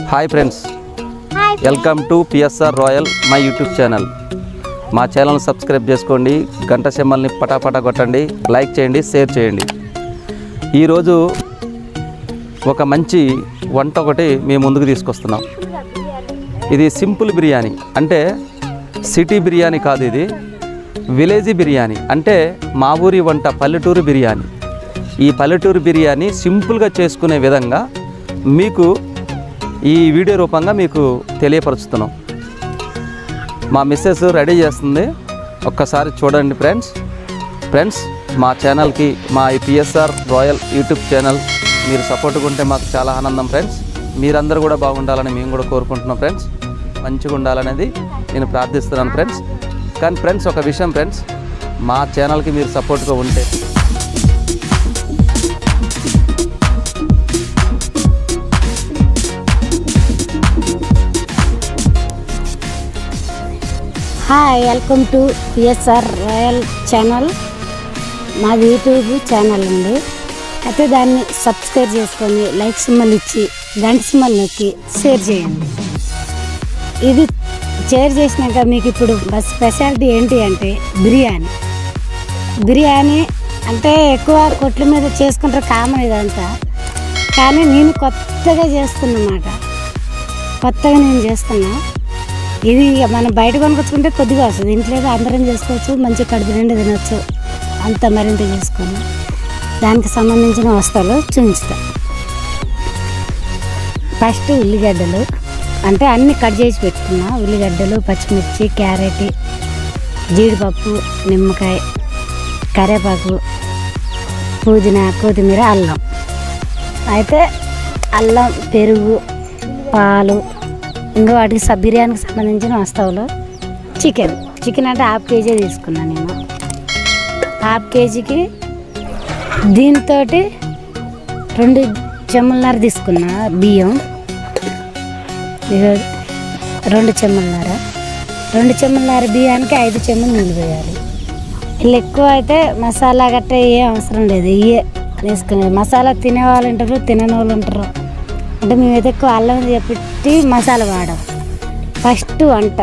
Hi friends hi welcome to PSR royal my YouTube channel మా channel subscribe చేసుకోండి గంట సింబల్ని పటాపటా కొట్టండి లైక్ చేయండి షేర్ చేయండి ఈరోజు ఒక మంచి వంట ఒకటి మేము ముందుకు తీసుకొస్తున్నాం ఇది సింపుల్ బిర్యానీ అంటే సిటీ బిర్యానీ కాదు ఇది విలేజీ బిర్యానీ అంటే మా ఊరి వంట పల్లెటూరు బిర్యానీ ఈ పల్లెటూరు బిర్యానీ సింపుల్గా చేసుకునే విధంగా మీకు ఈ వీడియో రూపంగా మీకు తెలియపరుచుతున్నాం మా మిస్సెస్ రెడీ చేస్తుంది ఒక్కసారి చూడండి ఫ్రెండ్స్ ఫ్రెండ్స్ మా ఛానల్కి మా ఈ పిఎస్ఆర్ రాయల్ యూట్యూబ్ ఛానల్ మీరు సపోర్ట్గా ఉంటే మాకు చాలా ఆనందం ఫ్రెండ్స్ మీరందరూ కూడా బాగుండాలని మేము కూడా కోరుకుంటున్నాం ఫ్రెండ్స్ మంచిగా ఉండాలనేది నేను ప్రార్థిస్తున్నాను ఫ్రెండ్స్ కానీ ఫ్రెండ్స్ ఒక విషయం ఫ్రెండ్స్ మా ఛానల్కి మీరు సపోర్ట్గా ఉంటే hi welcome to PSR royal channel మాది యూట్యూబ్ ఛానల్ ఉంది అయితే దాన్ని సబ్స్క్రైబ్ చేసుకొని లైక్ సింబల్ ఇచ్చి గంట సింబల్ నొక్కి షేర్ చేయండి ఇది షేర్ చేసినాక మీకు ఇప్పుడు బస్ స్పెషాలిటీ ఏంటి అంటే బిర్యానీ బిర్యానీ అంటే ఎక్కువ కొట్ల మీద చేసుకుంటారు కామన్ ఇదంతా కానీ నేను కొత్తగా చేస్తున్నమాట కొత్తగా నేను చేస్తున్నా ఇది ఇక మనం బయట కొనుక్కొచ్చుకుంటే కొద్దిగా వస్తుంది ఇంట్లో అయితే అందరం చేసుకోవచ్చు మంచిగా కడుపు నిండా తినొచ్చు అంత మరింత చేసుకొని దానికి సంబంధించిన వస్తువులు చూపించుతా ఫస్ట్ ఉల్లిగడ్డలు అంటే అన్ని కట్ చేసి పెట్టుకున్నా ఉల్లిగడ్డలు పచ్చిమిర్చి క్యారెట్ జీడిపప్పు నిమ్మకాయ కరివేపాకు పుదీనా కొత్తిమీర అల్లం అయితే అల్లం పెరుగు పాలు ఇంకా వాటికి సబ్ బిర్యానీకి సంబంధించిన వస్తువులు చికెన్ చికెన్ అంటే హాఫ్ కేజీ తీసుకున్నాను నేను హాఫ్ కేజీకి దీంతో రెండు చెమ్మలన్నర తీసుకున్నా బియ్యం ఇగో రెండు చెమ్మలన్నర రెండు చెమ్మలన్నర బియ్యానికి ఐదు చెమ్మలు నీళ్ళు పోయాలి వీళ్ళు ఎక్కువ అయితే మసాలా గట్ట ఏ అవసరం లేదు ఇవే వేసుకునేది మసాలా తినే వాళ్ళు ఉంటారు తినని వాళ్ళు ఉంటారు అంటే మేమైతే ఎక్కువ అల్లం చెప్పి మసాలా వాడాం ఫస్ట్ వంట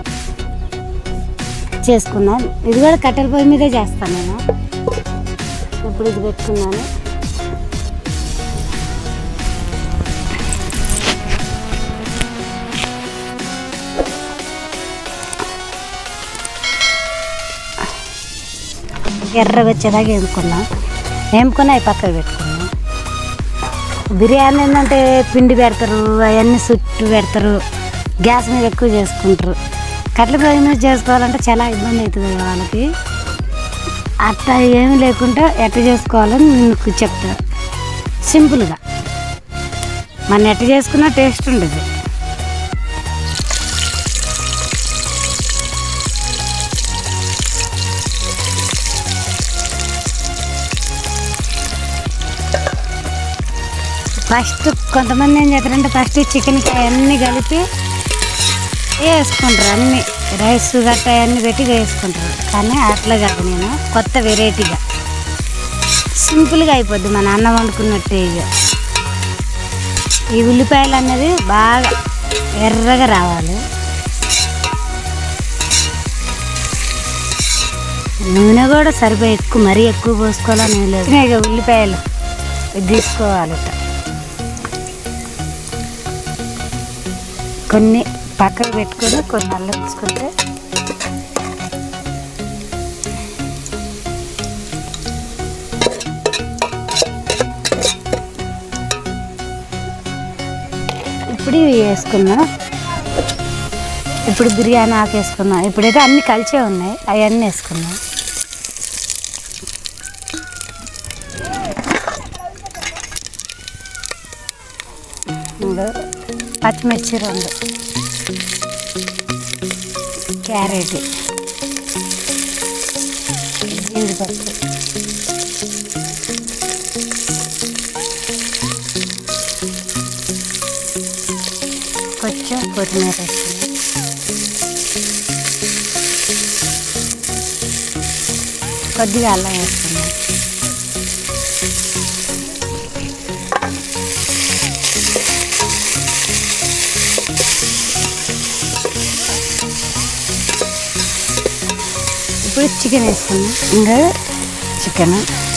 చేసుకున్నాం ఇది కూడా కట్టెల పొయ్యి మీదే చేస్తాను నేను ఇప్పుడు ఇది పెట్టుకున్నాను ఎర్రగా వచ్చేదాకా వేముకున్నాం వేముకొని అవి పక్కకు పెట్టుకున్నాం బిర్యానీ ఏంటంటే పిండి పెడతారు అవన్నీ చుట్టూ పెడతారు గ్యాస్ మీద ఎక్కువ చేసుకుంటారు కట్ల పొయ్యి మీద చేసుకోవాలంటే చాలా ఇబ్బంది అవుతుంది కదా వాళ్ళకి అట్లా ఏమీ లేకుండా ఎట్ట చేసుకోవాలని నీకు చెప్తా సింపుల్గా మన ఎట్ట చేసుకున్నా టేస్ట్ ఉండదు ఫస్ట్ కొంతమంది ఏం చేస్తారంటే ఫస్ట్ చికెన్కి అవన్నీ కలిపి వేసుకుంటారు అన్ని రైస్ గట్ట అన్నీ పెట్టి వేసుకుంటారు కానీ అట్లా కాదు నేను కొత్త వెరైటీగా సింపుల్గా అయిపోద్ది మన అన్నం వండుకున్నట్టే ఇక ఈ ఉల్లిపాయలు అన్నది బాగా ఎర్రగా రావాలి నూనె కూడా సరిపోయి ఎక్కువ మరీ ఎక్కువ పోసుకోవాలని ఏం లేదు ఇక ఉల్లిపాయలు ఇది తీసుకోవాలి ఇట్లా కొన్ని పక్కకు పెట్టుకొని కొన్ని అల్లం తీసుకుంటే ఇప్పుడు ఇవి వేసుకున్నాం ఇప్పుడు బిర్యానీ ఆకు వేసుకున్నాం ఇప్పుడైతే అన్నీ కలిసే ఉన్నాయి అవన్నీ వేసుకున్నాం మూడు పచ్చిమిర్చి రెండు క్యారెట్ జీడిపప్పు కొంచెం కొత్తిమీర వేసుకున్నాం కొద్దిగా అల్లం వేసుకున్నాం ఇప్పుడు చికెన్ వేసుకున్నాం ఇంకా చికెన్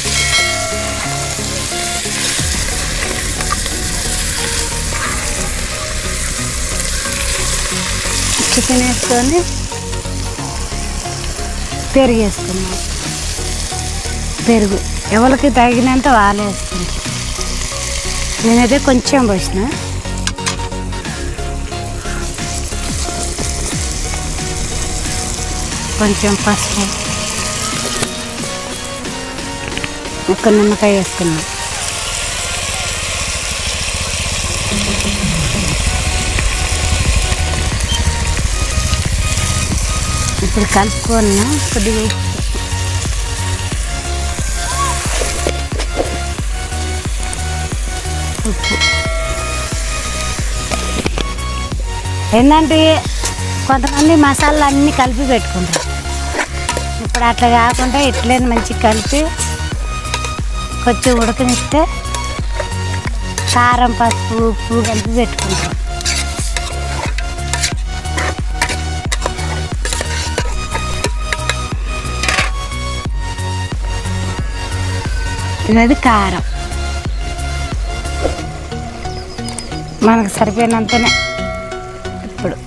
చికెన్ వేసుకొని పెరుగు వేసుకున్నాం పెరుగు ఎవరికి తగినంత వాళ్ళు వేసుకుంటాం నేనైతే కొంచెం పోసిన కొంచెం పసుపు ఒక నిమ్మకాయ వేసుకున్నాం ఇప్పుడు కలుపుకున్న కొద్దిగా ఉప్పు. ఉప్పు ఏంటంటే కొంతమంది మసాలాలు అన్నీ కలిపి పెట్టుకుంటారు ఇప్పుడు అట్లా కాకుండా ఇట్లే మంచిగా కలిపి కొంచెం ఉడకనిస్తే కారం పసుపు ఉప్పు కలిపి పెట్టుకుంటాం ఇది కారం మనకు సరిపోయినంతనే ఇప్పుడు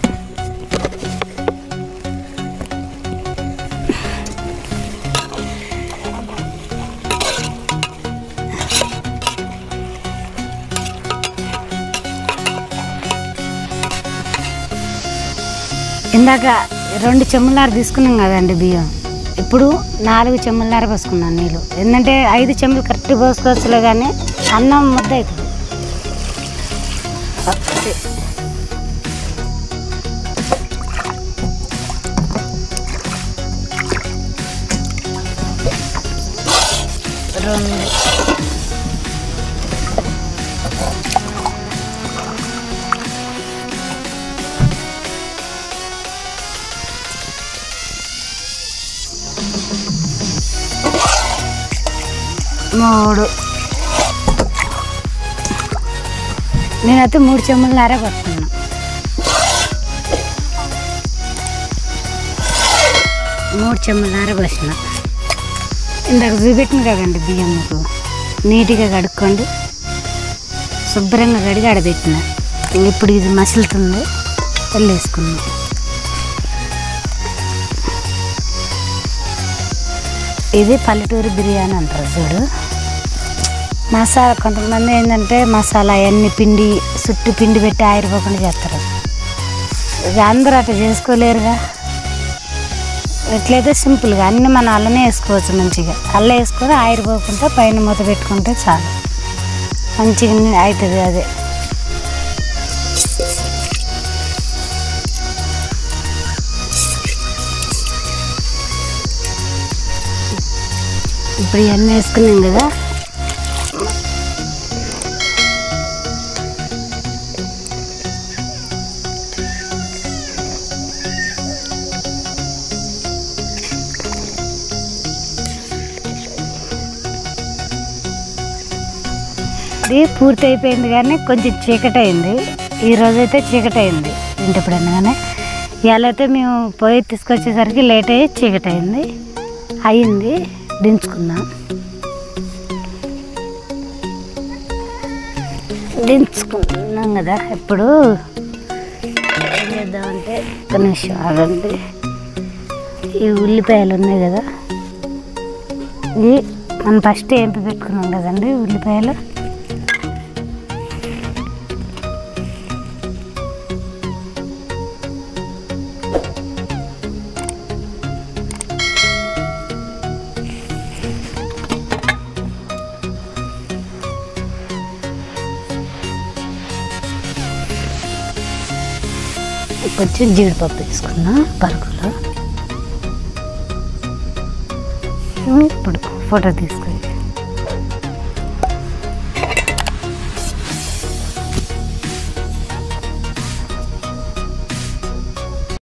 ఇందాక రెండు చెమ్ములార తీసుకున్నాం కదండి బియ్యం ఇప్పుడు నాలుగు చెమ్ములార పోసుకున్నాను నీళ్ళు ఎందుకంటే ఐదు చెమ్ములు కరెక్ట్ పోసుకోవచ్చులే కానీ అన్నం ముద్ద అవుతుంది ఒకటి. రెండు మూడు నేనైతే మూడు చెమ్ములన్నర పట్టుకున్నా మూడు చెమ్ములన్నర పోసిన ఇందాక చూపెట్టిన కదండి బియ్యం మీకు నీట్గా కడుక్కోండి శుభ్రంగా కడిగి ఆడబెట్టిన ఇప్పుడు ఇది మసులుతుంది వెళ్ళేసుకున్నాం ఇది పల్లెటూరు బిర్యానీ అంటారు చూడు మసాలా కొంతమంది ఏంటంటే మసాలా అవన్నీ పిండి చుట్టూ పిండి పెట్టి ఆరిపోకుండా చేస్తారు ఇక అందరూ అట్లా చేసుకోలేరుగా ఎట్లయితే సింపుల్గా అన్నీ మనం అల్లనే వేసుకోవచ్చు మంచిగా అల్ల వేసుకొని ఆరిపోకుండా పైన మూత పెట్టుకుంటే చాలు మంచిగా అవుతుంది అదే ఇప్పుడు ఇవన్నీ వేసుకున్నాం కదా ఇది పూర్తి అయిపోయింది కానీ కొంచెం చీకటి అయింది ఈ రోజైతే చీకటి అయింది ఇంటి కానీ ఇవాళ అయితే మేము పోయి తీసుకొచ్చేసరికి లేట్ అయ్యి చీకటి అయింది అయింది దించుకుందాం దించుకున్నాం కదా ఇప్పుడు ఏం చేద్దామంటే ఒక నిమిషం ఆగండి ఈ ఉల్లిపాయలు ఉన్నాయి కదా ఇవి మనం ఫస్ట్ ఏంపి పెట్టుకున్నాం కదండి ఉల్లిపాయలు కొంచెం జీడిపప్పు వేసుకున్నా పరుగులో ఇప్పుడు ఫోటో తీసుకొని